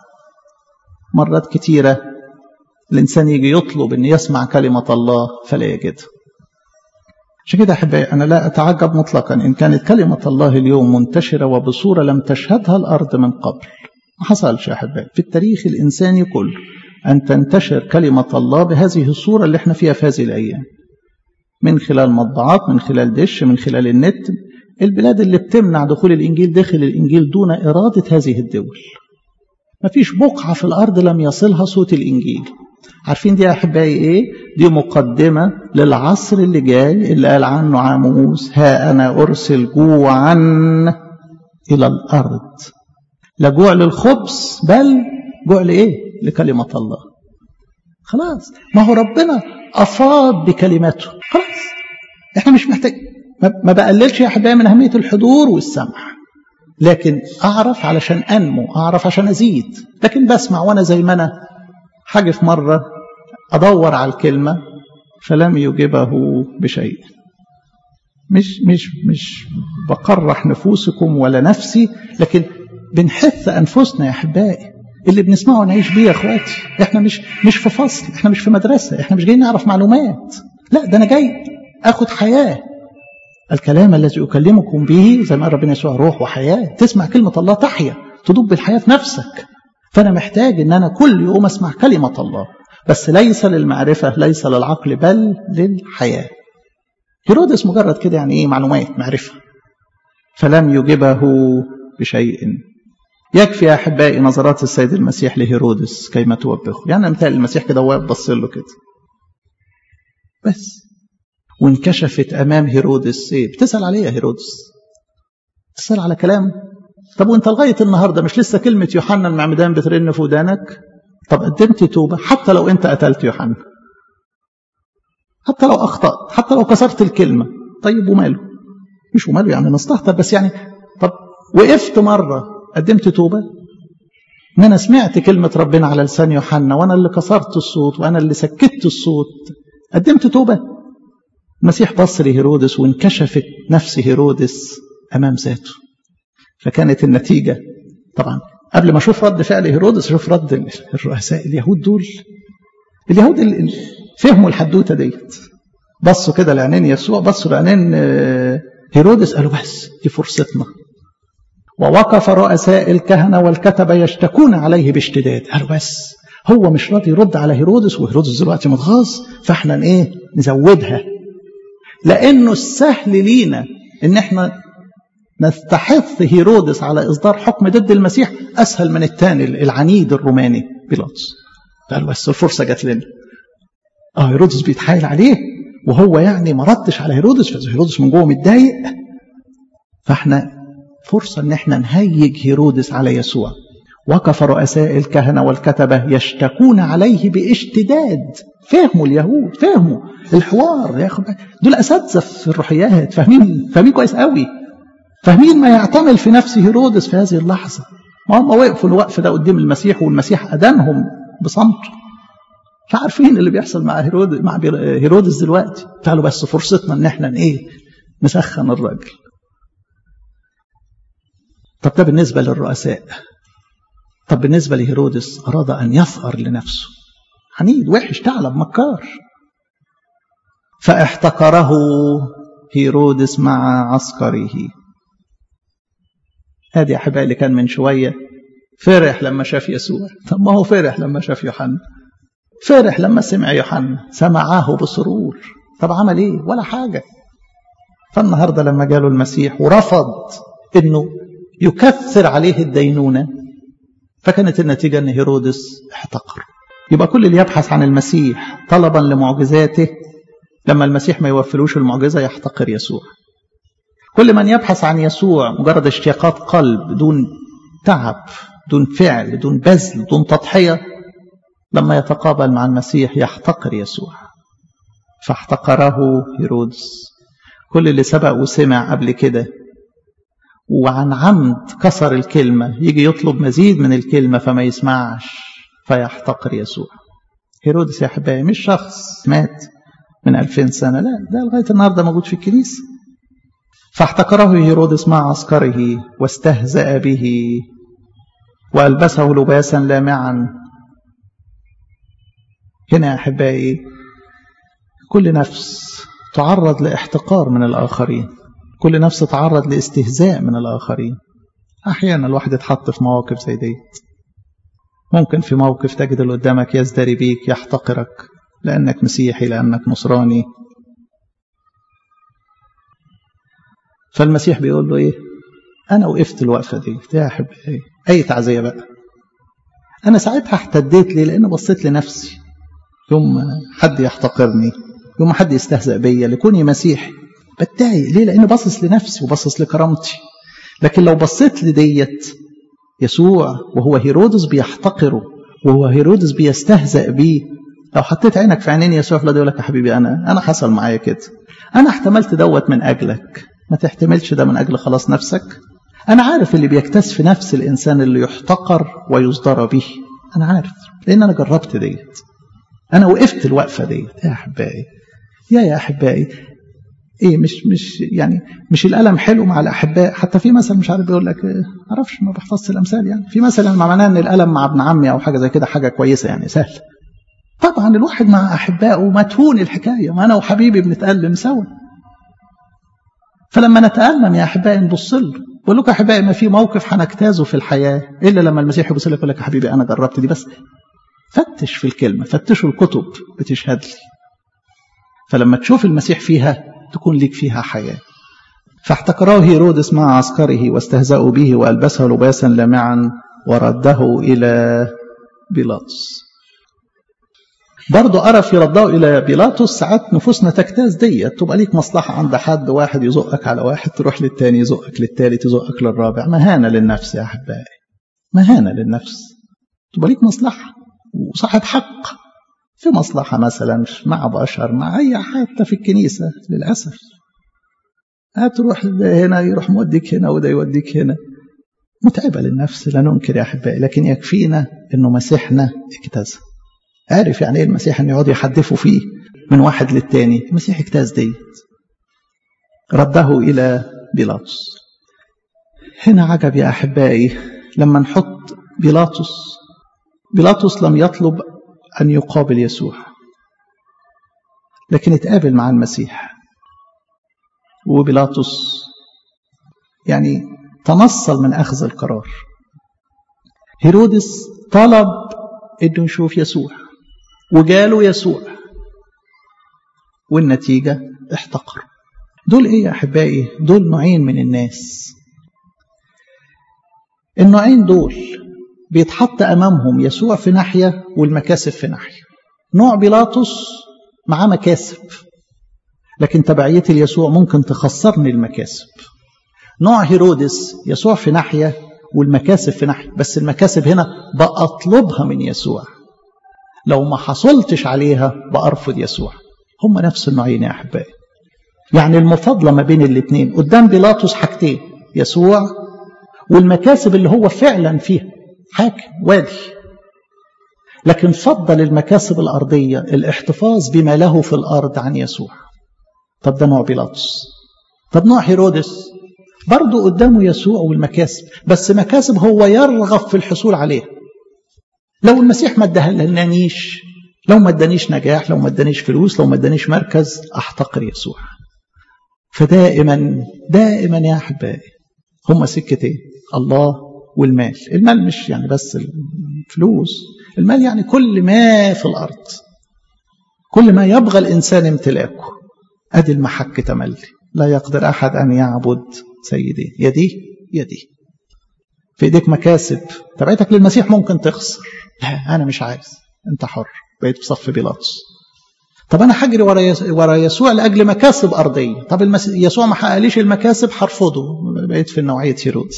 مرات كتيرة الإنسان يجي يطلب أن يسمع كلمة الله فلا يجدها عشان كده أحبائي أنا لا أتعجب مطلقا إن كانت كلمة الله اليوم منتشرة وبصورة لم تشهدها الأرض من قبل ما حصلش يا أحبائي في التاريخ الإنساني كله أن تنتشر كلمة الله بهذه الصورة اللي احنا فيها في هذه الأيام من خلال مطبعات من خلال دش من خلال النت البلاد اللي بتمنع دخول الإنجيل داخل الإنجيل دون إرادة هذه الدول ما فيش بقعة في الأرض لم يصلها صوت الإنجيل عارفين دي يا أحبائي إيه؟ دي مقدمة للعصر اللي جاي اللي قال عنه عاموس ها أنا أرسل جوعا إلى الأرض لا جوع للخبز بل جوع لإيه؟ لكلمة الله خلاص ما هو ربنا أفاض بكلماته خلاص احنا مش محتاج ما بقللش يا أحبائي من أهمية الحضور والسمع لكن أعرف علشان أنمو أعرف عشان أزيد لكن بسمع وأنا زي ما أنا حاجة في مرة أدور على الكلمة فلم يجبه بشيء مش مش مش بقرح نفوسكم ولا نفسي لكن بنحث أنفسنا يا أحبائي اللي بنسمعه نعيش بيه يا اخواتي احنا مش مش في فصل احنا مش في مدرسة احنا مش جايين نعرف معلومات لا ده انا جاي اخد حياة الكلام الذي أكلمكم به زي ما ربنا يسوع روح وحياة تسمع كلمة الله تحيا تدب الحياة في نفسك فأنا محتاج أن أنا كل يوم أسمع كلمة الله بس ليس للمعرفة ليس للعقل بل للحياة هيرودس مجرد كده يعني إيه معلومات معرفة فلم يجبه بشيء يكفي يا أحبائي نظرات السيد المسيح لهيرودس كيما توبخه يعني مثال المسيح كده واقف بص له كده بس وانكشفت أمام هيرودس إيه بتسأل عليه يا هيرودس تسأل على كلام طب وانت لغاية النهاردة مش لسه كلمة يوحنا المعمدان بترن في ودانك طب قدمت توبة حتى لو انت قتلت يوحنا حتى لو أخطأت حتى لو كسرت الكلمة طيب وماله مش وماله يعني نستهتر بس يعني طب وقفت مرة قدمت توبة ان انا سمعت كلمة ربنا على لسان يوحنا وانا اللي كسرت الصوت وانا اللي سكت الصوت قدمت توبة المسيح بص لهيرودس وانكشفت نفس هيرودس امام ذاته فكانت النتيجة طبعا قبل ما اشوف رد فعل هيرودس اشوف رد الرؤساء اليهود دول اليهود اللي فهموا الحدوته ديت بصوا كده لعينين يسوع بصوا لعينين هيرودس قالوا بس دي فرصتنا ووقف رؤساء الكهنة والكتبة يشتكون عليه باشتداد قالوا بس هو مش راضي يرد على هيرودس وهيرودس دلوقتي متغاظ فاحنا ايه نزودها لانه السهل لينا ان احنا نستحث هيرودس على اصدار حكم ضد المسيح اسهل من الثاني العنيد الروماني بيلاطس قالوا بس الفرصه جت لنا اه هيرودس بيتحايل عليه وهو يعني ما ردش على هيرودس فهيرودس من جوه متضايق فاحنا فرصه ان احنا نهيج هيرودس على يسوع وقف رؤساء الكهنه والكتبه يشتكون عليه باشتداد فهموا اليهود فهموا الحوار يا اخي دول اساتذه في الروحيات فاهمين فاهمين كويس قوي فاهمين ما يعتمل في نفس هيرودس في هذه اللحظه ما هم وقفوا الوقف ده قدام المسيح والمسيح ادانهم بصمته فعارفين اللي بيحصل مع هيرودس مع هيرودس دلوقتي قالوا بس فرصتنا ان احنا ايه نسخن الراجل طب ده بالنسبه للرؤساء طب بالنسبه لهيرودس اراد ان يثأر لنفسه عنيد وحش ثعلب مكار فاحتقره هيرودس مع عسكره هذه يا احبائي اللي كان من شويه فرح لما شاف يسوع طب ما هو فرح لما شاف يوحنا فرح لما سمع يوحنا سمعه بسرور طب عمل ايه ولا حاجه فالنهارده لما جاله المسيح ورفض انه يكثر عليه الدينونه فكانت النتيجه ان هيرودس احتقر يبقى كل اللي يبحث عن المسيح طلبا لمعجزاته لما المسيح ما يوفلوش المعجزه يحتقر يسوع كل من يبحث عن يسوع مجرد اشتياقات قلب دون تعب دون فعل دون بذل دون تضحيه لما يتقابل مع المسيح يحتقر يسوع فاحتقره هيرودس كل اللي سبق وسمع قبل كده وعن عمد كسر الكلمة يجي يطلب مزيد من الكلمة فما يسمعش فيحتقر يسوع هيرودس يا أحبائي مش شخص مات من ألفين سنة لا ده لغاية النهاردة موجود في الكنيسة فاحتقره هيرودس مع عسكره واستهزأ به وألبسه لباسا لامعا هنا يا أحبائي كل نفس تعرض لاحتقار من الآخرين كل نفس تعرض لاستهزاء من الآخرين أحيانا الواحد يتحط في مواقف زي دي ممكن في موقف تجد اللي قدامك يزدري بيك يحتقرك لأنك مسيحي لأنك نصراني فالمسيح بيقول له إيه أنا وقفت الوقفة دي يا أحبائي أي تعزية بقى أنا ساعتها احتديت ليه لأن بصيت لنفسي يوم حد يحتقرني يوم حد يستهزأ بيا لكوني مسيحي بتضايق ليه لأن باصص لنفسي وباصص لكرامتي لكن لو بصيت لديت يسوع وهو هيرودس بيحتقره وهو هيرودس بيستهزأ بيه لو حطيت عينك في عينين يسوع فلا يقول لك يا حبيبي أنا أنا حصل معايا كده أنا احتملت دوت من أجلك ما تحتملش ده من أجل خلاص نفسك أنا عارف اللي بيكتس في نفس الإنسان اللي يحتقر ويصدر به أنا عارف لأن أنا جربت ديت أنا وقفت الوقفة ديت يا أحبائي يا يا أحبائي ايه مش مش يعني مش الالم حلو مع الاحباء حتى في مثل مش عارف بيقول لك ما اعرفش ما بحفظش الامثال يعني في مثل معناه ان الالم مع ابن عمي او حاجه زي كده حاجه كويسه يعني سهل طبعا الواحد مع احبائه متهون الحكايه ما انا وحبيبي بنتالم سوا فلما نتالم يا احبائي نبص له بقول لكم يا احبائي ما في موقف هنجتازه في الحياه الا لما المسيح يبص لك يقول لك يا حبيبي انا جربت دي بس فتش في الكلمه فتشوا الكتب بتشهد لي فلما تشوف المسيح فيها تكون لك فيها حياة فاحتقراه هيرودس مع عسكره واستهزأوا به وألبسه لباسا لامعا ورده إلى بيلاطس برضه أرى في رده إلى بيلاطس ساعات نفوسنا تجتاز ديت تبقى ليك مصلحة عند حد واحد يزقك على واحد تروح للتاني يزقك للتالت يزقك للرابع مهانة للنفس يا أحبائي مهانة للنفس تبقى ليك مصلحة وصاحب حق في مصلحة مثلا مع بشر مع أي حتى في الكنيسة للأسف هتروح هنا يروح موديك هنا وده يوديك هنا متعبة للنفس لا ننكر يا أحبائي لكن يكفينا أنه مسيحنا اجتاز عارف يعني إيه المسيح أن يقعد يحدفوا فيه من واحد للتاني المسيح اجتاز ديت رده إلى بيلاطس هنا عجب يا أحبائي لما نحط بيلاطس بيلاطس لم يطلب أن يقابل يسوع لكن اتقابل مع المسيح وبيلاطس يعني تنصل من أخذ القرار هيرودس طلب انه يشوف يسوع وجاله يسوع والنتيجة احتقر دول ايه يا احبائي دول نوعين من الناس النوعين دول بيتحط امامهم يسوع في ناحيه والمكاسب في ناحيه نوع بيلاطس معاه مكاسب لكن تبعيتي ليسوع ممكن تخسرني المكاسب نوع هيرودس يسوع في ناحيه والمكاسب في ناحيه بس المكاسب هنا بأطلبها من يسوع لو ما حصلتش عليها بأرفض يسوع هم نفس النوعين يا أحبائي يعني المفاضلة ما بين الاثنين قدام بيلاطس حاجتين يسوع والمكاسب اللي هو فعلا فيها حاكم وادي لكن فضل المكاسب الأرضية الاحتفاظ بما له في الأرض عن يسوع طب ده نوع بيلاطس طب نوع هيرودس برضه قدامه يسوع والمكاسب بس مكاسب هو يرغب في الحصول عليها لو المسيح ما ادهلنانيش لو ما ادانيش نجاح لو ما ادانيش فلوس لو ما ادانيش مركز احتقر يسوع فدائما دائما يا احبائي هما سكتين الله والمال المال مش يعني بس الفلوس المال يعني كل ما في الارض كل ما يبغى الانسان امتلاكه ادي المحك تملي لا يقدر احد ان يعبد سيدين يدي يدي في ايديك مكاسب تبعتك للمسيح ممكن تخسر لا انا مش عايز انت حر بقيت في صف بيلاطس طب انا هجري ورا ورا يسوع لاجل مكاسب ارضيه طب المس... يسوع ما حققليش المكاسب هرفضه بقيت في نوعيه هيرودس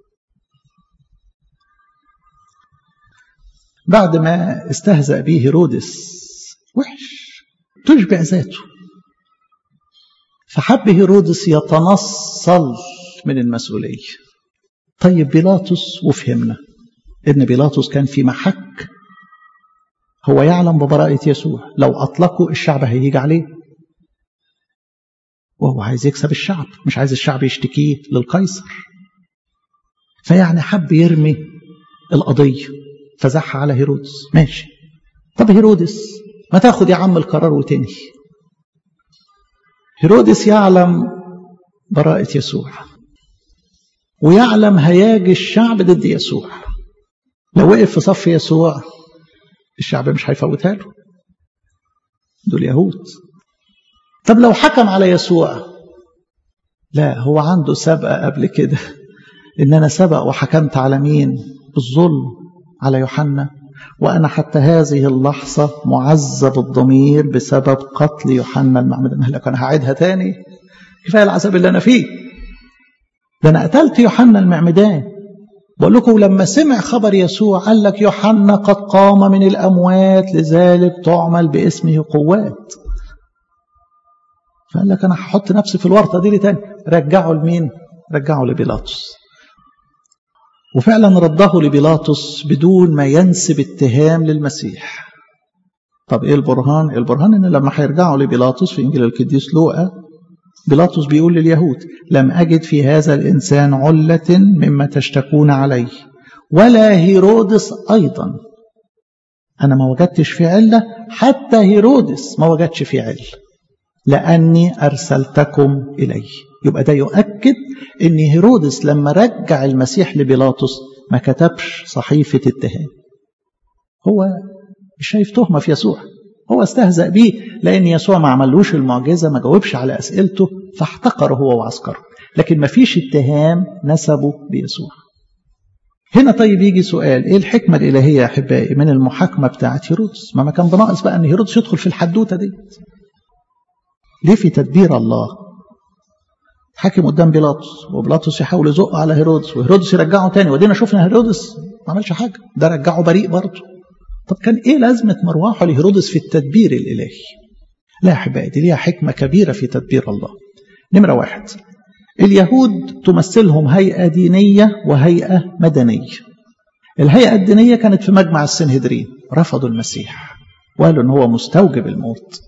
بعد ما استهزأ به هيرودس وحش تشبع ذاته فحب هيرودس يتنصل من المسؤولية طيب بيلاطس وفهمنا ان بيلاطس كان في محك هو يعلم ببراءة يسوع لو أطلقوا الشعب هيجي عليه وهو عايز يكسب الشعب مش عايز الشعب يشتكيه للقيصر فيعني حب يرمي القضية فزح على هيرودس ماشي طب هيرودس ما تاخد يا عم القرار وتنهي هيرودس يعلم براءة يسوع ويعلم هياج الشعب ضد يسوع لو وقف في صف يسوع الشعب مش هيفوتها له دول يهود طب لو حكم على يسوع لا هو عنده سبقة قبل كده إن أنا سبق وحكمت على مين بالظلم على يوحنا وأنا حتى هذه اللحظة معذب الضمير بسبب قتل يوحنا المعمدان لك أنا هعيدها تاني كفاية العذاب اللي أنا فيه ده أنا قتلت يوحنا المعمدان بقول لكم لما سمع خبر يسوع قال لك يوحنا قد قام من الأموات لذلك تعمل باسمه قوات فقال لك أنا هحط نفسي في الورطة دي تاني رجعوا لمين؟ رجعوا لبيلاطس وفعلا رده لبيلاطس بدون ما ينسب اتهام للمسيح طب ايه البرهان البرهان ان لما هيرجعوا لبيلاطس في انجيل القديس لوقا بيلاطس بيقول لليهود لم اجد في هذا الانسان عله مما تشتكون عليه ولا هيرودس ايضا انا ما وجدتش في عله حتى هيرودس ما وجدش في عله لاني ارسلتكم اليه يبقى ده يؤكد ان هيرودس لما رجع المسيح لبيلاطس ما كتبش صحيفة اتهام هو مش شايف تهمة في يسوع هو استهزأ بيه لأن يسوع ما عملوش المعجزة ما جاوبش على أسئلته فاحتقره هو وعسكره لكن ما فيش اتهام نسبه بيسوع هنا طيب يجي سؤال ايه الحكمة الإلهية يا أحبائي من المحاكمة بتاعت هيرودس ما ما كان بناقص بقى أن هيرودس يدخل في الحدوتة دي ليه في تدبير الله حاكم قدام بيلاطس وبيلاطس يحاول يزق على هيرودس وهيرودس يرجعه تاني ودينا شفنا هيرودس ما عملش حاجه ده رجعه بريء برضه طب كان ايه لازمه مروحه لهيرودس في التدبير الالهي لا يا احبائي دي ليها حكمه كبيره في تدبير الله نمره واحد اليهود تمثلهم هيئه دينيه وهيئه مدنيه الهيئه الدينيه كانت في مجمع السنهدرين رفضوا المسيح وقالوا ان هو مستوجب الموت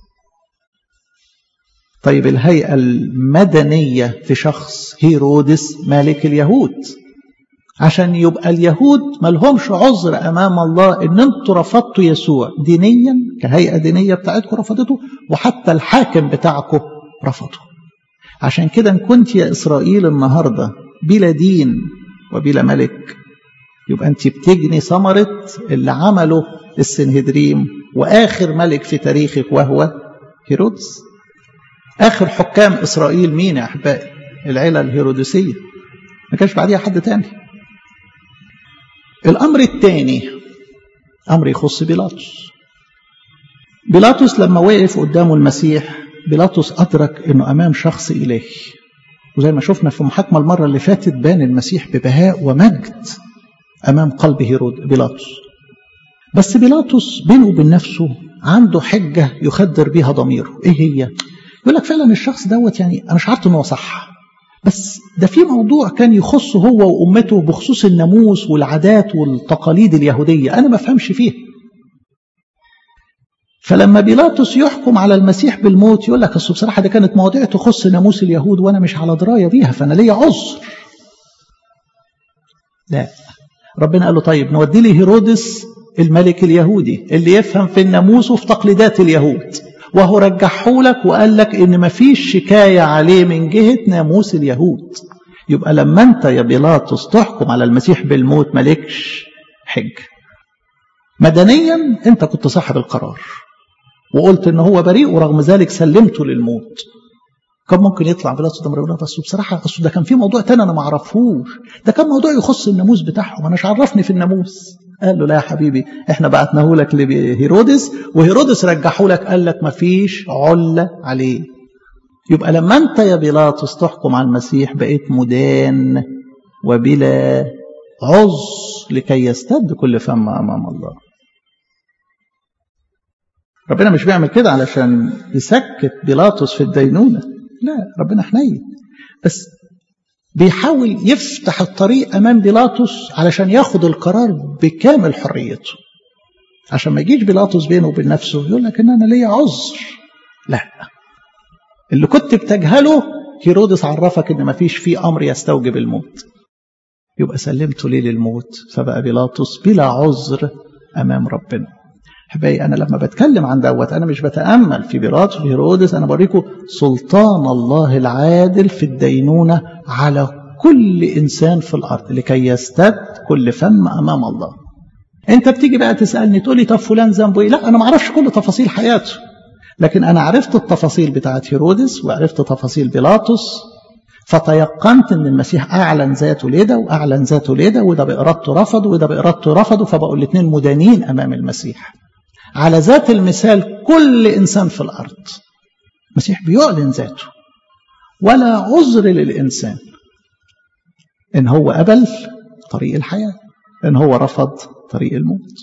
طيب الهيئة المدنية في شخص هيرودس مالك اليهود عشان يبقى اليهود ملهمش عذر أمام الله إن أنتوا رفضتوا يسوع دينيا كهيئة دينية بتاعتكم رفضته وحتى الحاكم بتاعكم رفضه عشان كده إن كنت يا إسرائيل النهاردة بلا دين وبلا ملك يبقى أنت بتجني ثمرة اللي عمله السنهدريم وآخر ملك في تاريخك وهو هيرودس آخر حكام إسرائيل مين يا أحبائي العيلة الهيرودسية ما كانش بعديها حد تاني الأمر الثاني أمر يخص بيلاطس بيلاطس لما وقف قدامه المسيح بيلاطس أدرك أنه أمام شخص إلهي وزي ما شفنا في محاكمة المرة اللي فاتت بان المسيح ببهاء ومجد أمام قلب هيرود بيلاطس بس بيلاطس بينه وبين نفسه عنده حجة يخدر بيها ضميره إيه هي؟ يقول لك فعلا الشخص دوت يعني انا شعرت ان هو صح بس ده في موضوع كان يخصه هو وامته بخصوص الناموس والعادات والتقاليد اليهوديه انا ما افهمش فيها فلما بيلاطس يحكم على المسيح بالموت يقول لك اصل بصراحه دي كانت مواضيع تخص ناموس اليهود وانا مش على درايه بيها فانا ليا عذر لا ربنا قال له طيب نودي لي هيرودس الملك اليهودي اللي يفهم في الناموس وفي تقليدات اليهود وهو رجحه لك وقال لك ان مفيش شكاية عليه من جهة ناموس اليهود يبقى لما انت يا بيلاطس تحكم على المسيح بالموت مالكش حج مدنيا انت كنت صاحب القرار وقلت ان هو بريء ورغم ذلك سلمته للموت كان ممكن يطلع بيلاطس قدام ربنا بس بصراحه اصل ده كان في موضوع تاني انا ما اعرفوش ده كان موضوع يخص الناموس بتاعهم انا مش عرفني في الناموس قال له لا يا حبيبي احنا بعتناه لك لهيرودس وهيرودس رجحه لك قال لك ما فيش علة عليه يبقى لما انت يا بيلاطس تحكم على المسيح بقيت مدان وبلا عذر لكي يستد كل فم امام الله ربنا مش بيعمل كده علشان يسكت بيلاطس في الدينونة لا ربنا حنين بس بيحاول يفتح الطريق امام بيلاطس علشان ياخد القرار بكامل حريته عشان ما يجيش بيلاطس بينه وبين نفسه يقول لك ان انا ليا عذر لا اللي كنت بتجهله هيرودس عرفك ان ما فيش فيه امر يستوجب الموت يبقى سلمته ليه للموت فبقى بيلاطس بلا عذر امام ربنا احبائي انا لما بتكلم عن دوت انا مش بتامل في بيلاطس في هيرودس انا بوريكم سلطان الله العادل في الدينونه على كل انسان في الارض لكي يستد كل فم امام الله انت بتيجي بقى تسالني تقول لي طب فلان ذنبه ايه لا انا ما اعرفش كل تفاصيل حياته لكن انا عرفت التفاصيل بتاعت هيرودس وعرفت تفاصيل بيلاطس فتيقنت ان المسيح اعلن ذاته لده واعلن ذاته لده وده بارادته رفضه وده بارادته رفضه فبقوا الاثنين مدانين امام المسيح على ذات المثال كل انسان في الارض المسيح بيعلن ذاته ولا عذر للانسان ان هو قبل طريق الحياه ان هو رفض طريق الموت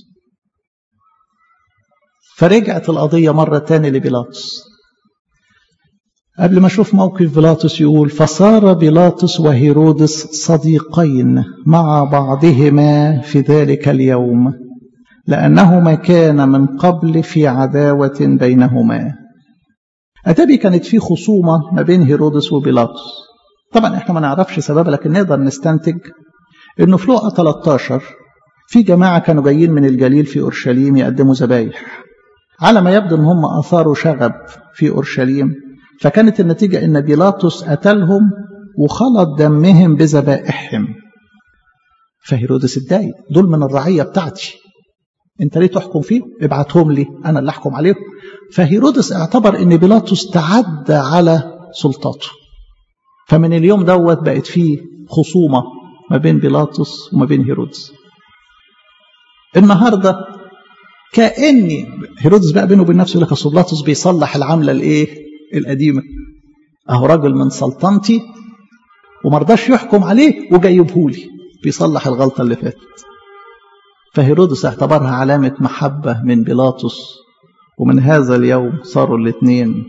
فرجعت القضيه مره تاني لبيلاطس قبل ما اشوف موقف بيلاطس يقول فصار بيلاطس وهيرودس صديقين مع بعضهما في ذلك اليوم لانهما كان من قبل في عداوه بينهما اتابي كانت في خصومه ما بين هيرودس وبيلاطس طبعا احنا ما نعرفش سببها لكن نقدر نستنتج انه في لقا 13 في جماعه كانوا جايين من الجليل في اورشليم يقدموا ذبايح على ما يبدو ان هم اثاروا شغب في اورشليم فكانت النتيجة إن بيلاطس قتلهم وخلط دمهم بذبائحهم فهيرودس اتضايق دول من الرعية بتاعتي انت ليه تحكم فيهم ابعتهم لي انا اللي احكم عليهم فهيرودس اعتبر ان بيلاطس تعدى على سلطاته فمن اليوم دوت بقت فيه خصومة ما بين بيلاطس وما بين هيرودس النهاردة كأني هيرودس بقى بينه وبين نفسه يقول لك اصل بيلاطس بيصلح العملة الايه القديمة أهو راجل من سلطنتي ومرضاش يحكم عليه وجايبهولي بيصلح الغلطة اللي فاتت فهيرودس اعتبرها علامة محبة من بيلاطس ومن هذا اليوم صاروا الاثنين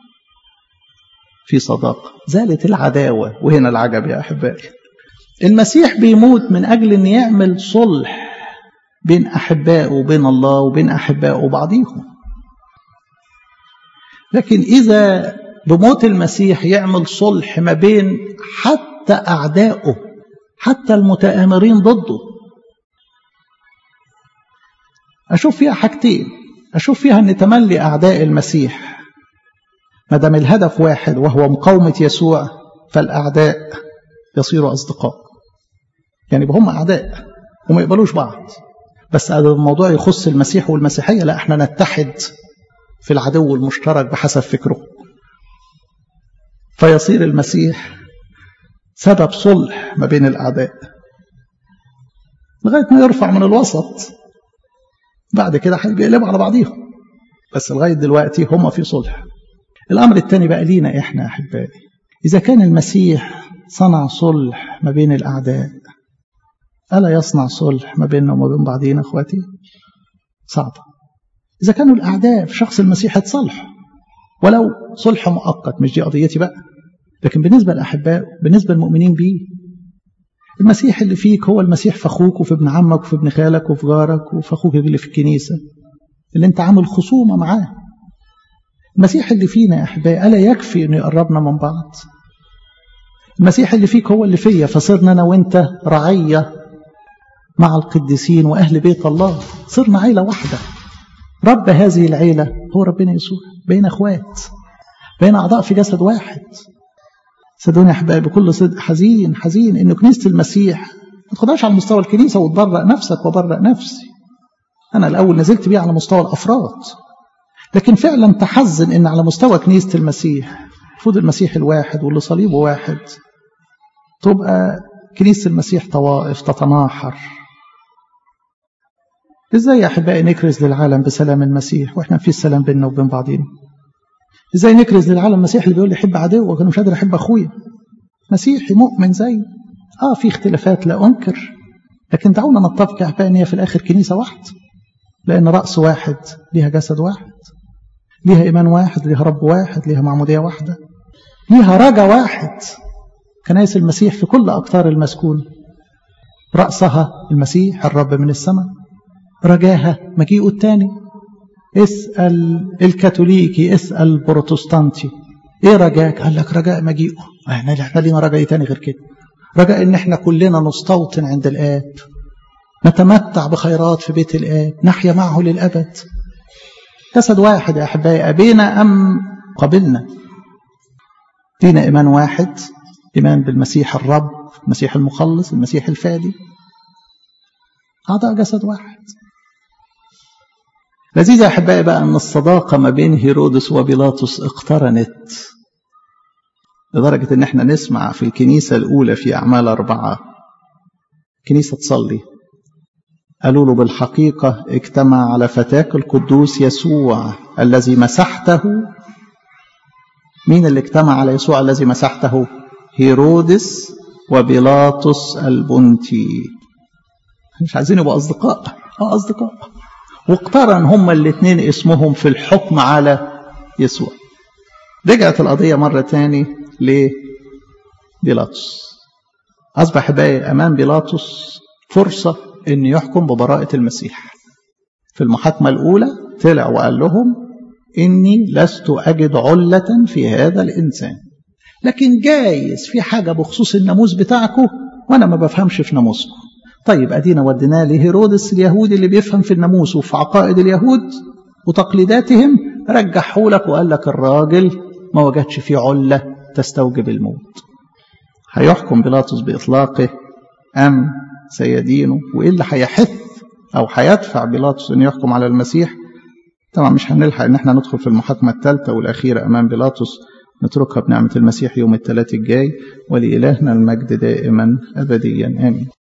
في صداقة زالت العداوة وهنا العجب يا أحبائي المسيح بيموت من أجل أن يعمل صلح بين أحبائه وبين الله وبين أحبائه وبعضيهم لكن إذا بموت المسيح يعمل صلح ما بين حتى أعدائه حتى المتآمرين ضده أشوف فيها حاجتين أشوف فيها أن تملي أعداء المسيح ما دام الهدف واحد وهو مقاومة يسوع فالأعداء يصيروا أصدقاء يعني هم أعداء وما يقبلوش بعض بس الموضوع يخص المسيح والمسيحية لا احنا نتحد في العدو المشترك بحسب فكره فيصير المسيح سبب صلح ما بين الأعداء لغاية ما يرفع من الوسط بعد كده هيقلبوا على بعضيهم بس لغاية دلوقتي هم في صلح الأمر الثاني بقى لينا إحنا أحبائي إذا كان المسيح صنع صلح ما بين الأعداء ألا يصنع صلح ما بيننا وما بين بعضينا أخواتي صعبة إذا كانوا الأعداء في شخص المسيح اتصلحوا ولو صلح مؤقت مش دي قضيتي بقى لكن بالنسبة للأحباء بالنسبة للمؤمنين بيه المسيح اللي فيك هو المسيح في أخوك وفي ابن عمك وفي ابن خالك وفي جارك وفي أخوك اللي في الكنيسة اللي أنت عامل خصومة معاه المسيح اللي فينا يا أحبائي ألا يكفي إنه يقربنا من بعض المسيح اللي فيك هو اللي فيا فصرنا أنا وأنت رعية مع القديسين وأهل بيت الله صرنا عيلة واحدة رب هذه العيلة هو ربنا يسوع بين أخوات بين أعضاء في جسد واحد صدقوني يا أحبائي بكل صدق حزين حزين إنه كنيسة المسيح ما تاخدهاش على مستوى الكنيسة وتبرأ نفسك وبرأ نفسي أنا الأول نزلت بيه على مستوى الأفراد لكن فعلا تحزن إن على مستوى كنيسة المسيح المفروض المسيح الواحد واللي صليبه واحد تبقى كنيسة المسيح طوائف تتناحر ازاي يا احبائي نكرز للعالم بسلام المسيح واحنا في السلام بيننا وبين بعضينا ازاي نكرز للعالم المسيح اللي بيقول لي حب عدوك انا مش قادر احب اخويا مسيحي مؤمن زي اه في اختلافات لا انكر لكن دعونا نتفق يا احبائي ان هي في الاخر كنيسه واحده لان راس واحد ليها جسد واحد ليها ايمان واحد ليها رب واحد ليها معموديه واحده ليها رجا واحد كنائس المسيح في كل أقطار المسكون رأسها المسيح الرب من السماء رجاها مجيئه الثاني اسأل الكاثوليكي اسأل البروتستانتي ايه رجاك قال لك رجاء مجيئه احنا احنا لينا رجاء تاني غير كده رجاء ان احنا كلنا نستوطن عند الاب نتمتع بخيرات في بيت الاب نحيا معه للابد جسد واحد يا احبائي ابينا ام قبلنا دينا ايمان واحد ايمان بالمسيح الرب المسيح المخلص المسيح الفادي اعضاء جسد واحد لذيذ يا احبائي بقى ان الصداقه ما بين هيرودس وبيلاطس اقترنت لدرجه ان احنا نسمع في الكنيسه الاولى في اعمال اربعه كنيسه تصلي قالوا له بالحقيقه اجتمع على فتاك القدوس يسوع الذي مسحته مين اللي اجتمع على يسوع الذي مسحته هيرودس وبيلاطس البنتي مش عايزين يبقوا اصدقاء اه اصدقاء واقترن هما الاثنين اسمهم في الحكم على يسوع رجعت القضية مرة تاني لبيلاطس أصبح باقي أمام بيلاطس فرصة أن يحكم ببراءة المسيح في المحاكمة الأولى طلع وقال لهم إني لست أجد علة في هذا الإنسان لكن جايز في حاجة بخصوص الناموس بتاعكم وأنا ما بفهمش في ناموسكم طيب أدينا وديناه لهيرودس اليهودي اللي بيفهم في الناموس وفي عقائد اليهود وتقليداتهم رجحوا لك وقال لك الراجل ما وجدش فيه علة تستوجب الموت هيحكم بيلاطس بإطلاقه أم سيدينه وإيه اللي هيحث أو هيدفع بيلاطس أن يحكم على المسيح طبعا مش هنلحق ان احنا ندخل في المحاكمة الثالثة والأخيرة أمام بيلاطس نتركها بنعمة المسيح يوم الثلاث الجاي ولإلهنا المجد دائما أبديا آمين